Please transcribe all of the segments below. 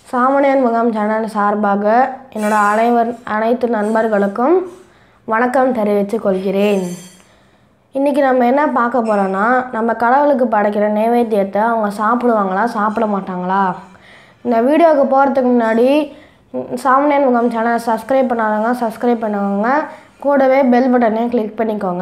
சாமானியன் முகாம் சேனல் சார்பாக என்னோட அனைவர் அனைத்து நண்பர்களுக்கும் வணக்கம் தெரிவித்துக் கொள்கிறேன் இன்றைக்கி நம்ம என்ன பார்க்க போகிறோன்னா நம்ம கடவுளுக்கு படைக்கிற நைவேத்தியத்தை அவங்க சாப்பிடுவாங்களா சாப்பிட மாட்டாங்களா இந்த வீடியோவுக்கு போகிறதுக்கு முன்னாடி ம், சாமானியன் முகாம் சேனலை சப்ஸ்கிரைப் பண்ணாதவங்க சப்ஸ்கிரைப் பண்ணுவாங்க கூடவே பெல் பட்டனையும் கிளிக் பண்ணிக்கோங்க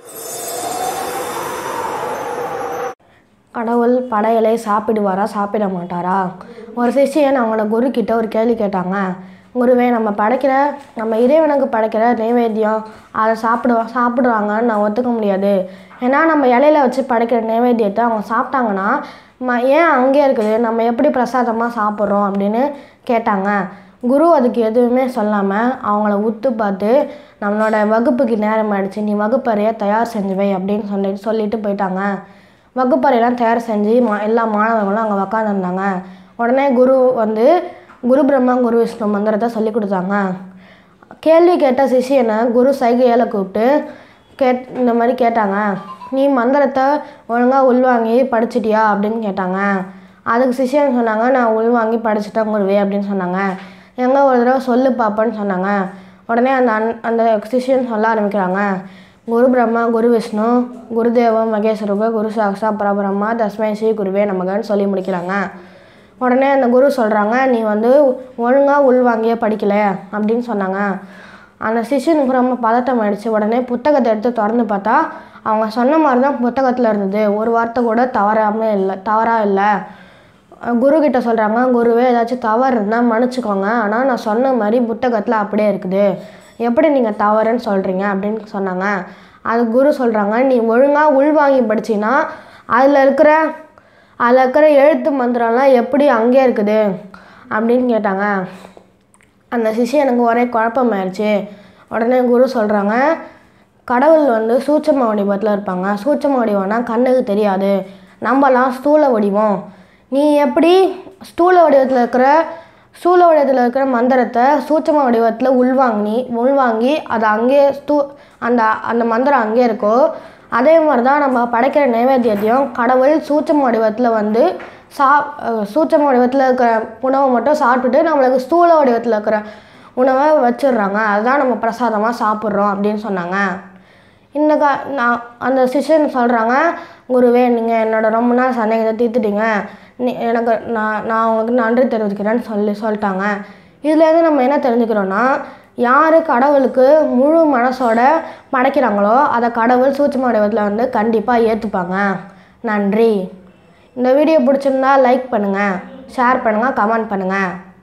கடவுள் படையலை சாப்பிடுவாரா சாப்பிட மாட்டாரா ஒரு சிஷ்யன் அவங்களோட குரு கிட்ட ஒரு கேள்வி கேட்டாங்க குருவே நம்ம படைக்கிற நம்ம இறைவனுக்கு படைக்கிற நைவேத்தியம் அதை சாப்பிடுவா சாப்பிடுவாங்கன்னு நான் ஒத்துக்க முடியாது ஏன்னா நம்ம இலையில வச்சு படைக்கிற நைவேத்தியத்தை அவங்க சாப்பிட்டாங்கன்னா ம ஏன் அங்கேயே இருக்குது நம்ம எப்படி பிரசாதமாக சாப்பிட்றோம் அப்படின்னு கேட்டாங்க குரு அதுக்கு எதுவுமே சொல்லாமல் அவங்கள உத்து பார்த்து நம்மளோட வகுப்புக்கு நேரம் ஆயிடுச்சு நீ வகுப்பறையை தயார் செஞ்சு வை அப்படின்னு சொல்லிட்டு சொல்லிட்டு போயிட்டாங்க வகுப்பறையெல்லாம் தயார் செஞ்சு மா எல்லா மாணவர்களும் அங்கே உக்காந்துருந்தாங்க உடனே குரு வந்து குரு பிரம்மா குரு விஷ்ணு மந்திரத்தை சொல்லி கொடுத்தாங்க கேள்வி கேட்ட சிஷியனை குரு சைகையால் கூப்பிட்டு கேட் இந்த மாதிரி கேட்டாங்க நீ மந்திரத்தை ஒழுங்காக உள்வாங்கி படிச்சிட்டியா அப்படின்னு கேட்டாங்க அதுக்கு சிஷியன் சொன்னாங்க நான் உள்வாங்கி படிச்சிட்டேன் குருவே அப்படின்னு சொன்னாங்க எங்க ஒரு தடவை சொல்லு பாப்பேன்னு சொன்னாங்க உடனே அந்த அன் அந்த சிஷியன் சொல்ல ஆரம்பிக்கிறாங்க குரு பிரம்மா குரு விஷ்ணு குருதேவம் மகேஸ்வருக குரு சாக்ஷா பரபிரம்மா தஸ்மை ஸ்ரீ குருவே நமகன்னு சொல்லி முடிக்கிறாங்க உடனே அந்த குரு சொல்கிறாங்க நீ வந்து ஒழுங்காக உள்வாங்கியே படிக்கல அப்படின்னு சொன்னாங்க அந்த சிஷ்யனுக்கு ரொம்ப பதட்டம் ஆயிடுச்சு உடனே புத்தகத்தை எடுத்து திறந்து பார்த்தா அவங்க சொன்ன மாதிரி தான் புத்தகத்தில் இருந்தது ஒரு வார்த்தை கூட தவறாமல் இல்லை தவறாக இல்லை குரு கிட்ட சொல்கிறாங்க குருவே ஏதாச்சும் தவறு இருந்தால் மன்னிச்சுக்கோங்க ஆனால் நான் சொன்ன மாதிரி புத்தகத்தில் அப்படியே இருக்குது எப்படி நீங்கள் தவறுன்னு சொல்கிறீங்க அப்படின்னு சொன்னாங்க அது குரு சொல்கிறாங்க நீ ஒழுங்காக உள்வாங்கி படிச்சின்னா அதில் இருக்கிற அதில் இருக்கிற எழுத்து மந்திரம்லாம் எப்படி அங்கேயே இருக்குது அப்படின்னு கேட்டாங்க அந்த சிஷ்யனுக்கு ஒரே குழப்பமாயிருச்சு உடனே குரு சொல்கிறாங்க கடவுள் வந்து சூட்சம வடிவத்தில் இருப்பாங்க சூட்சம வடிவம்னா கண்ணுக்கு தெரியாது நம்மலாம் ஸ்தூல வடிவம் நீ எப்படி ஸ்தூல வடிவத்தில் இருக்கிற ஸ்தூல வடிவத்தில் இருக்கிற மந்திரத்தை சூட்சம வடிவத்தில் உள்வாங்கி உள்வாங்கி அது அங்கேயே ஸ்தூ அந்த அந்த மந்திரம் அங்கேயே இருக்கோ அதே மாதிரி தான் நம்ம படைக்கிற நைவேத்தியத்தையும் கடவுள் சூட்சம வடிவத்தில் வந்து சா அஹ் சூட்சம வடிவத்தில் இருக்கிற உணவை மட்டும் சாப்பிட்டுட்டு நம்மளுக்கு ஸ்தூல வடிவத்தில் இருக்கிற உணவை வச்சிடுறாங்க அதுதான் நம்ம பிரசாதமாக சாப்பிட்றோம் அப்படின்னு சொன்னாங்க இந்த கா நான் அந்த சிஷ்யன் சொல்கிறாங்க குருவே நீங்கள் என்னோட ரொம்ப நாள் சந்தேகத்தை தீர்த்துட்டீங்க நீ எனக்கு நான் நான் உங்களுக்கு நன்றி தெரிவிக்கிறேன்னு சொல்லி சொல்லிட்டாங்க இதுலேருந்து நம்ம என்ன தெரிஞ்சுக்கிறோன்னா யார் கடவுளுக்கு முழு மனசோட படைக்கிறாங்களோ அதை கடவுள் சூட்சும வடிவத்தில் வந்து கண்டிப்பாக ஏற்றுப்பாங்க நன்றி இந்த வீடியோ பிடிச்சிருந்தா லைக் பண்ணுங்கள் ஷேர் பண்ணுங்கள் கமெண்ட் பண்ணுங்கள்